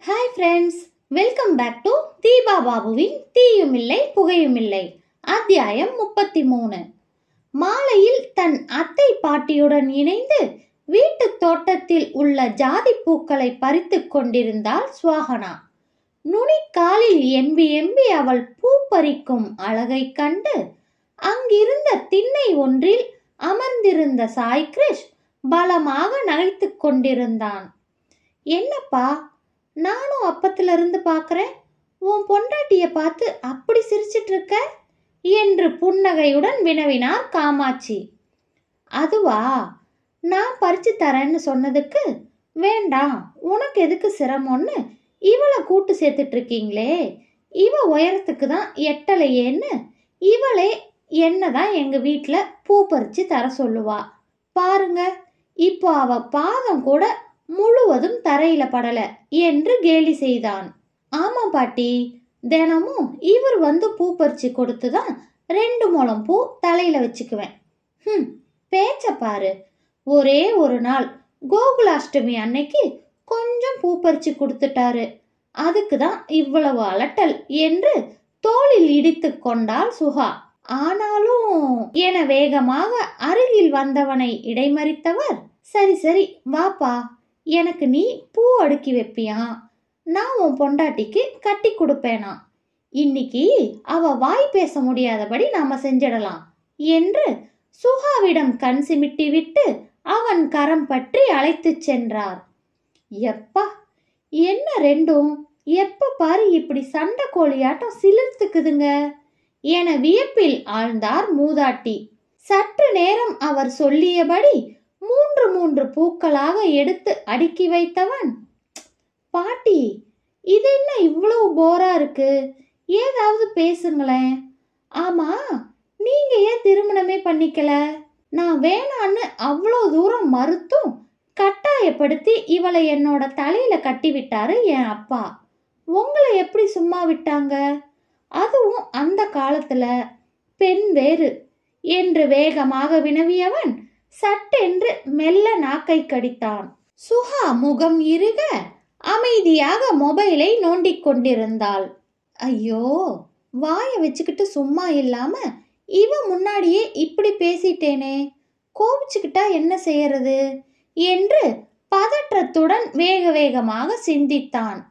hi friends welcome back to Deepa பாபுவின் தீயுமில்லை புகையுமில்லை அத்தியாயம் முப்பத்தி மூணு மாலையில் தன் அத்தை பாட்டியுடன் இணைந்து வீட்டுத் தோட்டத்தில் உள்ள ஜாதி பூக்களை பறித்துக் கொண்டிருந்தாள் சுவாகனா நுனிக்காலில் எம்பி எம்பி அவள் பூ பறிக்கும் அழகைக் கண்டு அங்கிருந்த திண்ணை ஒன்றில் அமர்ந்திருந்த சாய் கிருஷ் பலமாக நகைத்துக் கொண்டிருந்தான் என்னப்பா நானும் அப்பத்துல இருந்து பார்க்கறேன் உன் பொண்டாட்டிய பார்த்து அப்படி சிரிச்சிட்டு இருக்க என்று புன்னகையுடன் வினவினார் காமாட்சி அதுவா நான் பறிச்சு தரேன்னு சொன்னதுக்கு வேண்டாம் உனக்கு எதுக்கு சிரமம்னு இவளை கூட்டு சேர்த்துட்டு இருக்கீங்களே இவ உயரத்துக்கு தான் எட்டலையேன்னு இவளே என்னதான் எங்க வீட்டில் பூ பறிச்சு தர சொல்லுவா பாருங்க இப்போ அவ பாதம் கூட முழுவதும் தரையில படல என்று கேலி செய்தான் ஆமாம் பாட்டி தினமும் இவர் வந்து பூ பறிச்சு கொடுத்து தான் ரெண்டு முழம் பூ தலையில வச்சுக்குவேன் ஹம் பேச்ச பாரு ஒரே ஒரு நாள் கோகுலாஷ்டமி அன்னைக்கு கொஞ்சம் பூ பறிச்சு கொடுத்துட்டாரு அதுக்கு தான் இவ்வளவு அலட்டல் என்று தோளில் இடித்து கொண்டாள் சுகா ஆனாலும் என வேகமாக அருகில் வந்தவனை இடைமறித்தவர் சரி சரி வாப்பா எனக்கு நீ பூ அடுக்கி வைப்பியா நான் உன் பொண்டாட்டிக்கு கட்டி கொடுப்பேனா இன்னைக்கு அவ வாய் பேச முடியாதபடி நாம செஞ்சிடலாம் என்று சுகாவிடம் கண் சிமிட்டி விட்டு அவன் கரம் பற்றி அழைத்துச் சென்றார் எப்பா என்ன ரெண்டும் எப்ப பாரு இப்படி சண்டை கோழியாட்டம் சிலிர்த்துக்குதுங்க என வியப்பில் ஆழ்ந்தார் மூதாட்டி சற்று நேரம் அவர் சொல்லியபடி மூன்று மூன்று பூக்களாக எடுத்து அடுக்கி வைத்தவன் பாட்டி இது என்ன இவ்வளவு போரா இருக்கு ஏதாவது பேசுங்களேன் ஆமா நீங்க ஏன் திருமணமே பண்ணிக்கல நான் வேணான்னு அவ்வளோ தூரம் மறுத்தும் கட்டாயப்படுத்தி இவளை என்னோட தலையில கட்டி விட்டாரு என் அப்பா உங்களை எப்படி சும்மா விட்டாங்க அதுவும் அந்த காலத்துல பெண் வேறு என்று வேகமாக வினவியவன் சட்டென்று மெல்ல நாக்கை கடித்தான் சுகா முகம் இருக அமைதியாக மொபைலை நோண்டிக் கொண்டிருந்தாள் ஐயோ வாயை வச்சுக்கிட்டு சும்மா இல்லாம இவ முன்னாடியே இப்படி பேசிட்டேனே கோபிச்சுக்கிட்டா என்ன செய்யறது என்று பதற்றத்துடன் வேக வேகமாக சிந்தித்தான்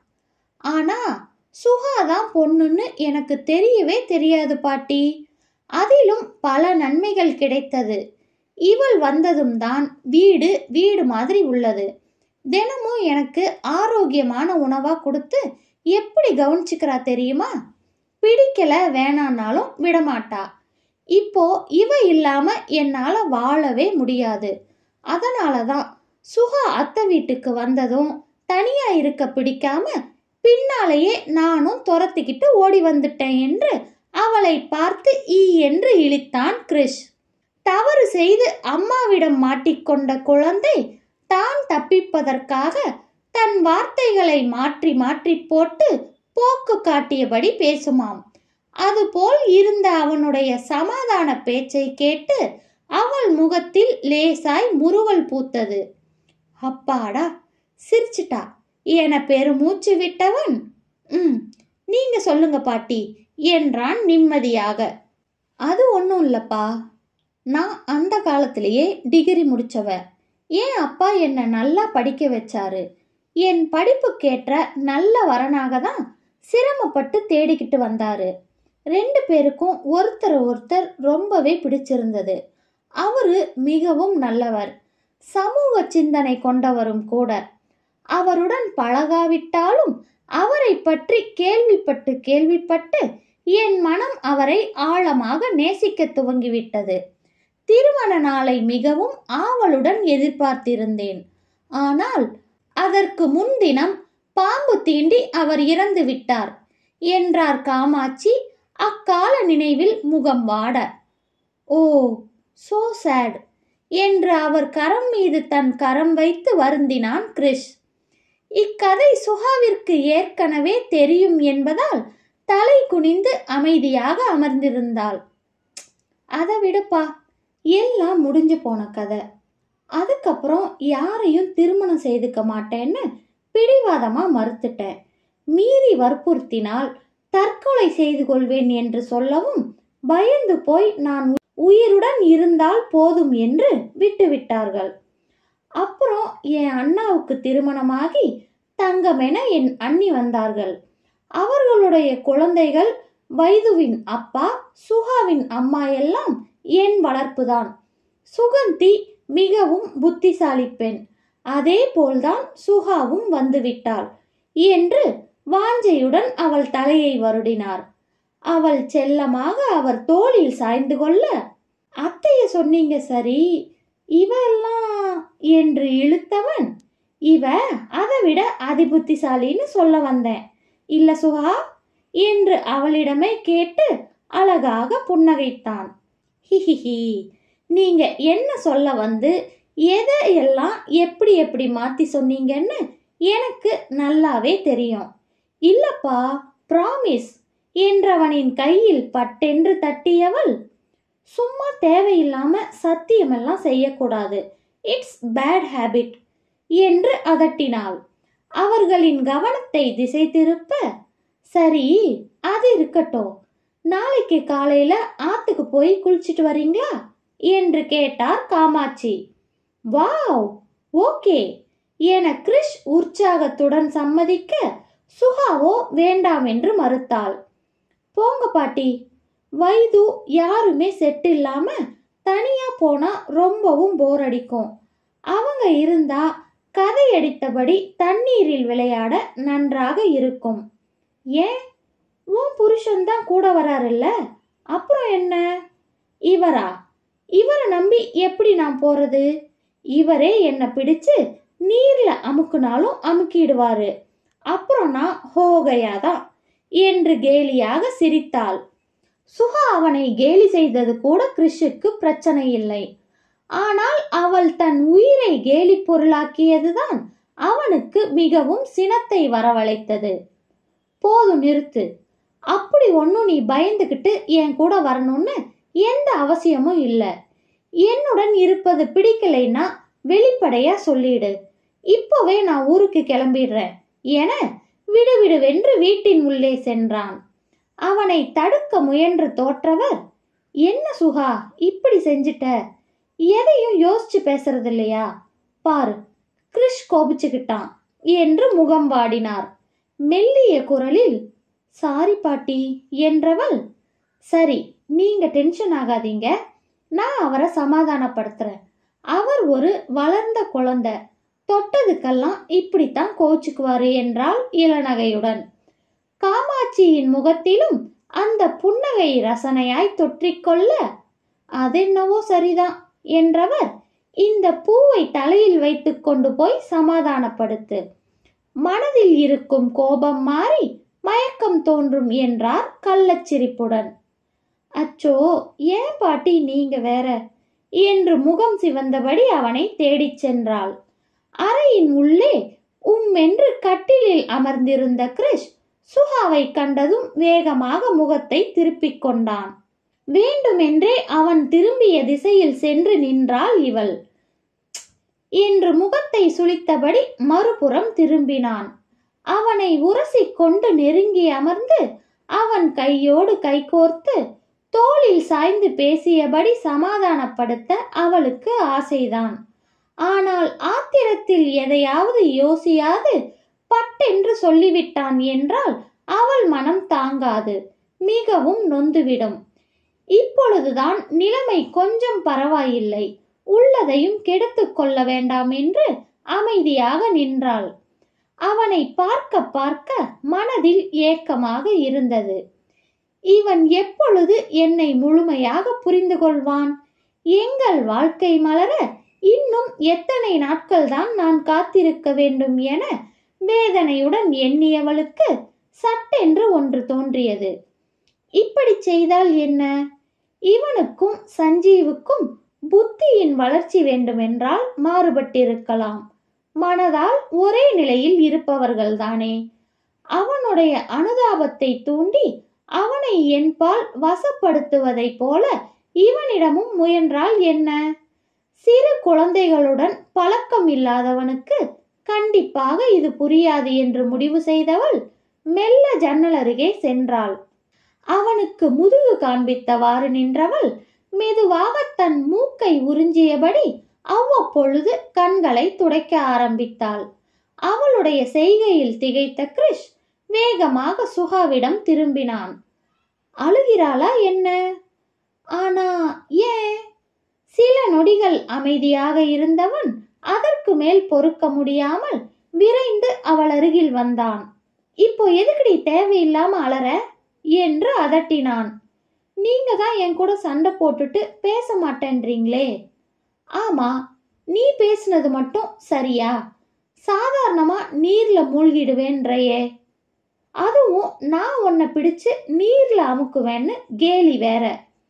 ஆனா சுகாதான் பொண்ணுன்னு எனக்கு தெரியவே தெரியாது பாட்டி அதிலும் பல நன்மைகள் கிடைத்தது இவள் வந்ததும் தான் வீடு வீடு மாதிரி உள்ளது தினமும் எனக்கு ஆரோக்கியமான உணவா கொடுத்து எப்படி கவனிச்சுக்கிறா தெரியுமா பிடிக்கல வேணான்னாலும் விடமாட்டா இப்போ இவ இல்லாம என்னால வாழவே முடியாது அதனால தான் சுகா அத்தை வீட்டுக்கு வந்ததும் தனியா இருக்க பிடிக்காம பின்னாலேயே நானும் துரத்திக்கிட்டு ஓடி வந்துட்டேன் என்று அவளை பார்த்து ஈ என்று இழித்தான் கிரிஷ் தவறு செய்து அம்மாவிடம் மாட்டிக்கொண்ட குழந்தை தான் தப்பிப்பதற்காக தன் வார்த்தைகளை மாற்றி மாற்றி போட்டு போக்கு காட்டியபடி பேசுமாம் அதுபோல் இருந்த அவனுடைய சமாதான பேச்சை கேட்டு அவள் முகத்தில் லேசாய் முறுவல் பூத்தது அப்பாடா சிரிச்சிட்டா என பெருமூச்சு விட்டவன் ம் நீங்க சொல்லுங்க பாட்டி என்றான் நிம்மதியாக அது ஒன்றும் இல்லப்பா நான் அந்த காலத்திலேயே டிகிரி முடிச்சவ என் அப்பா என்னை நல்லா படிக்க வச்சாரு என் படிப்புக்கேற்ற நல்ல வரனாக தான் சிரமப்பட்டு தேடிக்கிட்டு வந்தாரு ரெண்டு பேருக்கும் ஒருத்தர் ஒருத்தர் ரொம்பவே பிடிச்சிருந்தது அவரு மிகவும் நல்லவர் சமூக சிந்தனை கொண்டவரும் கூட அவருடன் பழகாவிட்டாலும் அவரை பற்றி கேள்விப்பட்டு கேள்விப்பட்டு என் மனம் அவரை ஆழமாக நேசிக்க துவங்கிவிட்டது திருமண நாளை மிகவும் ஆவலுடன் எதிர்பார்த்திருந்தேன் ஆனால் அதற்கு முன்தினம் பாம்பு தீண்டி அவர் இறந்து விட்டார் என்றார் காமாட்சி அக்கால நினைவில் முகம் வாட ஓ சோ சேட் என்று அவர் கரம் மீது தன் கரம் வைத்து வருந்தினான் கிரிஷ் இக்கதை சுகாவிற்கு ஏற்கனவே தெரியும் என்பதால் தலை குனிந்து அமைதியாக அமர்ந்திருந்தாள் அதை விடுப்பா எல்லாம் முடிஞ்சு போன கதை அதுக்கப்புறம் யாரையும் திருமணம் செய்துக்க மாட்டேன்னு பிடிவாதமா மறுத்துட்டேன் மீறி வற்புறுத்தினால் தற்கொலை செய்து கொள்வேன் என்று சொல்லவும் பயந்து போய் நான் உ- உயிருடன் இருந்தால் போதும் என்று விட்டுவிட்டார்கள் அப்புறம் என் அண்ணாவுக்கு திருமணமாகி தங்கமென என் அண்ணி வந்தார்கள் அவர்களுடைய குழந்தைகள் வைதுவின் அப்பா சுகாவின் அம்மா எல்லாம் என் வளர்ப்புதான் சுகந்தி மிகவும் புத்திசாலி பெண் அதே போல்தான் சுகாவும் வந்துவிட்டாள் என்று வாஞ்சையுடன் அவள் தலையை வருடினார் அவள் செல்லமாக அவர் தோளில் சாய்ந்து கொள்ள அத்தைய சொன்னீங்க சரி இவ எல்லாம் என்று இழுத்தவன் இவ அதை விட அதிபுத்திசாலின்னு சொல்ல வந்தேன் இல்ல சுகா என்று அவளிடமே கேட்டு அழகாக புன்னகைத்தான் ஹிஹிஹி நீங்க என்ன சொல்ல வந்து எதை எல்லாம் எப்படி எப்படி மாத்தி சொன்னீங்கன்னு எனக்கு நல்லாவே தெரியும் இல்லப்பா ப்ராமிஸ் என்றவனின் கையில் பட்டென்று தட்டியவள் சும்மா தேவையில்லாம சத்தியமெல்லாம் செய்யக்கூடாது இட்ஸ் பேட் ஹேபிட் என்று அதட்டினாள் அவர்களின் கவனத்தை திசை திருப்ப சரி அது இருக்கட்டும் நாளைக்கு காலையில ஆத்துக்கு போய் குளிச்சிட்டு வரீங்களா என்று கேட்டார் காமாட்சி வாவ் ஓகே என கிறிஷ் உற்சாகத்துடன் சம்மதிக்க சுகாவோ வேண்டாம் என்று மறுத்தாள் போங்க பாட்டி வைது யாருமே செட் இல்லாம தனியா போனா ரொம்பவும் போர் அடிக்கும் அவங்க இருந்தா கதை அடித்தபடி தண்ணீரில் விளையாட நன்றாக இருக்கும் ஏன் உன் புருஷன்தான் கூட வராருல்ல அப்புறம் என்ன இவரா இவரை நம்பி எப்படி நான் போறது இவரே என்னை பிடிச்சு நீர்ல அமுக்குனாலும் அமுக்கிடுவாரு அப்புறம் நான் ஹோகையாதான் என்று கேலியாக சிரித்தாள் சுகா அவனை கேலி செய்தது கூட கிறிஷுக்கு பிரச்சனை இல்லை ஆனால் அவள் தன் உயிரை கேலி பொருளாக்கியதுதான் அவனுக்கு மிகவும் சினத்தை வரவழைத்தது போதும் நிறுத்து அப்படி ஒன்றும் நீ பயந்துக்கிட்டு என் கூட வரணும்னு எந்த அவசியமும் இல்லை என்னுடன் இருப்பது பிடிக்கலைன்னா வெளிப்படையா சொல்லிடு இப்போவே நான் ஊருக்கு கிளம்பிடுறேன் என விடுவிடுவென்று வீட்டின் உள்ளே சென்றான் அவனை தடுக்க முயன்று தோற்றவர் என்ன சுகா இப்படி செஞ்சிட்ட எதையும் யோசிச்சு பேசுறது இல்லையா பாரு கிறிஷ் கோபிச்சுக்கிட்டான் என்று முகம் வாடினார் மெல்லிய குரலில் சாரி பாட்டி என்றவள் சரி நீங்க டென்ஷன் ஆகாதீங்க நான் அவரை சமாதானப்படுத்துறேன் அவர் ஒரு வளர்ந்த குழந்தை தொட்டதுக்கெல்லாம் இப்படித்தான் கோச்சுக்குவாரு என்றாள் இளநகையுடன் காமாட்சியின் முகத்திலும் அந்த புன்னகை ரசனையாய் தொற்றிக்கொள்ள அதென்னவோ சரிதான் என்றவர் இந்த பூவை தலையில் வைத்துக் கொண்டு போய் சமாதானப்படுத்து மனதில் இருக்கும் கோபம் மாறி மயக்கம் தோன்றும் என்றார் கள்ளச்சிரிப்புடன் அச்சோ ஏன் பாட்டி நீங்க வேற என்று முகம் சிவந்தபடி அவனை தேடிச் சென்றாள் அறையின் உள்ளே உம்மென்று கட்டிலில் அமர்ந்திருந்த கிறிஷ் சுகாவை கண்டதும் வேகமாக முகத்தை திருப்பிக் கொண்டான் வேண்டுமென்றே அவன் திரும்பிய திசையில் சென்று நின்றாள் இவள் என்று முகத்தை சுளித்தபடி மறுபுறம் திரும்பினான் அவனை உரசிக் கொண்டு நெருங்கி அமர்ந்து அவன் கையோடு கைகோர்த்து தோளில் சாய்ந்து பேசியபடி சமாதானப்படுத்த அவளுக்கு ஆசைதான் ஆனால் ஆத்திரத்தில் எதையாவது யோசியாது பட்டென்று சொல்லிவிட்டான் என்றால் அவள் மனம் தாங்காது மிகவும் நொந்துவிடும் இப்பொழுதுதான் நிலைமை கொஞ்சம் பரவாயில்லை உள்ளதையும் கெடுத்துக் கொள்ள வேண்டாம் என்று அமைதியாக நின்றாள் அவனை பார்க்க பார்க்க மனதில் ஏக்கமாக இருந்தது இவன் எப்பொழுது என்னை முழுமையாக புரிந்து கொள்வான் எங்கள் வாழ்க்கை மலர இன்னும் எத்தனை நாட்கள்தான் நான் காத்திருக்க வேண்டும் என வேதனையுடன் எண்ணியவளுக்கு சட்டென்று ஒன்று தோன்றியது இப்படி செய்தால் என்ன இவனுக்கும் சஞ்சீவுக்கும் புத்தியின் வளர்ச்சி வேண்டுமென்றால் மாறுபட்டிருக்கலாம் மனதால் ஒரே நிலையில் இருப்பவர்கள்தானே அவனுடைய அனுதாபத்தை தூண்டி அவனை என்பால் வசப்படுத்துவதைப் போல இவனிடமும் முயன்றால் என்ன சிறு குழந்தைகளுடன் பழக்கம் இல்லாதவனுக்கு கண்டிப்பாக இது புரியாது என்று முடிவு செய்தவள் மெல்ல ஜன்னல் அருகே சென்றாள் அவனுக்கு முதுகு காண்பித்தவாறு நின்றவள் மெதுவாக தன் மூக்கை உறிஞ்சியபடி அவ்வப்பொழுது கண்களை துடைக்க ஆரம்பித்தாள் அவளுடைய செய்கையில் திகைத்த கிரிஷ் வேகமாக சுகாவிடம் திரும்பினான் அழுகிறாளா என்ன ஆனா ஏன் சில நொடிகள் அமைதியாக இருந்தவன் அதற்கு மேல் பொறுக்க முடியாமல் விரைந்து அவள் அருகில் வந்தான் இப்போ எதுக்குடி தேவையில்லாம அலற என்று அதட்டினான் நீங்க தான் என் கூட சண்டை போட்டுட்டு பேச மாட்டேன்றீங்களே ஆமா நீ பேசுனது மட்டும் சரியா சாதாரணமா நீர்ல மூழ்கிடுவேன்றையே அதுவும் நான் உன்னை பிடிச்சு நீர்ல அமுக்குவேன்னு கேலி வேற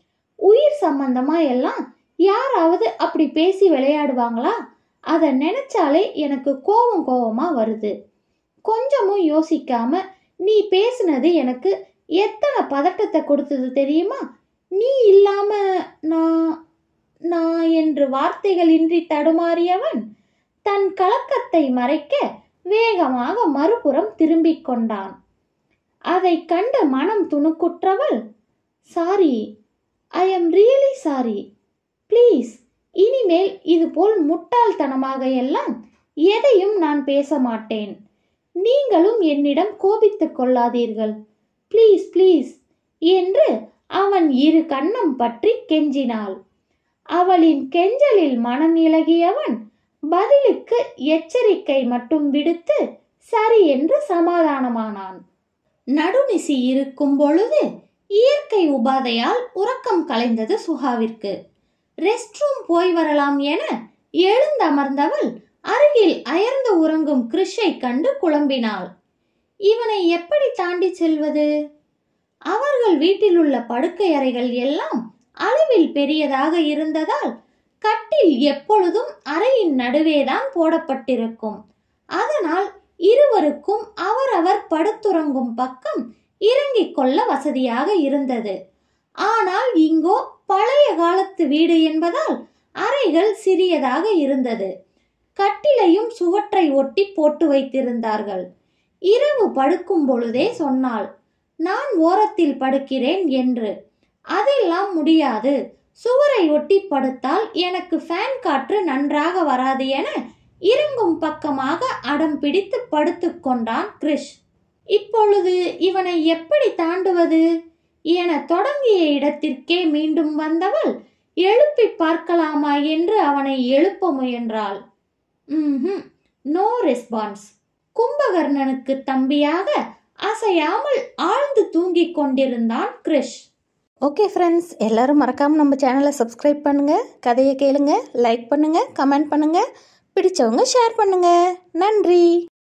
உயிர் சம்பந்தமா எல்லாம் யாராவது அப்படி பேசி விளையாடுவாங்களா அதை நினைச்சாலே எனக்கு கோபம் கோபமா வருது கொஞ்சமும் யோசிக்காம நீ பேசுனது எனக்கு எத்தனை பதட்டத்தை கொடுத்தது தெரியுமா நீ இல்லாம நான் நான் என்று வார்த்தைகளின்றி தடுமாறியவன் தன் கலக்கத்தை மறைக்க வேகமாக மறுபுறம் திரும்பிக் கொண்டான் அதை கண்ட மனம் துணுக்குற்றவள் sorry I am really sorry please இனிமேல் இதுபோல் முட்டாள்தனமாக எல்லாம் எதையும் நான் பேச மாட்டேன் நீங்களும் என்னிடம் கோபித்துக் கொள்ளாதீர்கள் ப்ளீஸ் ப்ளீஸ் என்று அவன் இரு கண்ணம் பற்றி கெஞ்சினாள் அவளின் கெஞ்சலில் மனம் இலகியவன் பதிலுக்கு எச்சரிக்கை மட்டும் விடுத்து சரி என்று சமாதானமானான் நடுநிசி இருக்கும் பொழுது இயற்கை உபாதையால் உறக்கம் கலைந்தது சுகாவிற்கு ரெஸ்ட் ரூம் போய் வரலாம் என எழுந்தமர்ந்தவள் அருகில் அயர்ந்து உறங்கும் கிறிஷை கண்டு குழம்பினாள் இவனை எப்படி தாண்டி செல்வது அவர்கள் வீட்டில் உள்ள படுக்கை அறைகள் எல்லாம் அளவில் பெரியதாக இருந்ததால் கட்டில் எப்பொழுதும் அறையின் நடுவேதான் போடப்பட்டிருக்கும் அதனால் இருவருக்கும் அவரவர் படுத்துறங்கும் பக்கம் இறங்கிக் கொள்ள வசதியாக இருந்தது ஆனால் இங்கோ பழைய காலத்து வீடு என்பதால் அறைகள் சிறியதாக இருந்தது கட்டிலையும் சுவற்றை ஒட்டி போட்டு வைத்திருந்தார்கள் இரவு படுக்கும் பொழுதே சொன்னாள் நான் ஓரத்தில் படுக்கிறேன் என்று அதெல்லாம் முடியாது சுவரை ஒட்டி படுத்தால் எனக்கு ஃபேன் காற்று நன்றாக வராது என இறங்கும் பக்கமாக அடம் பிடித்து படுத்துக் கொண்டான் கிரிஷ் இப்பொழுது இவனை எப்படி தாண்டுவது என தொடங்கிய இடத்திற்கே மீண்டும் வந்தவள் எழுப்பி பார்க்கலாமா என்று அவனை எழுப்ப முயன்றாள் ம்ஹும் நோ ரெஸ்பான்ஸ் கும்பகர்ணனுக்கு தம்பியாக அசையாமல் ஆழ்ந்து தூங்கிக் கொண்டிருந்தான் கிரிஷ் ஓகே ஃப்ரெண்ட்ஸ் எல்லாரும் மறக்காமல் நம்ம சேனலை சப்ஸ்கிரைப் பண்ணுங்கள் கதையை கேளுங்க லைக் பண்ணுங்கள் கமெண்ட் பண்ணுங்கள் பிடிச்சவங்க ஷேர் பண்ணுங்கள் நன்றி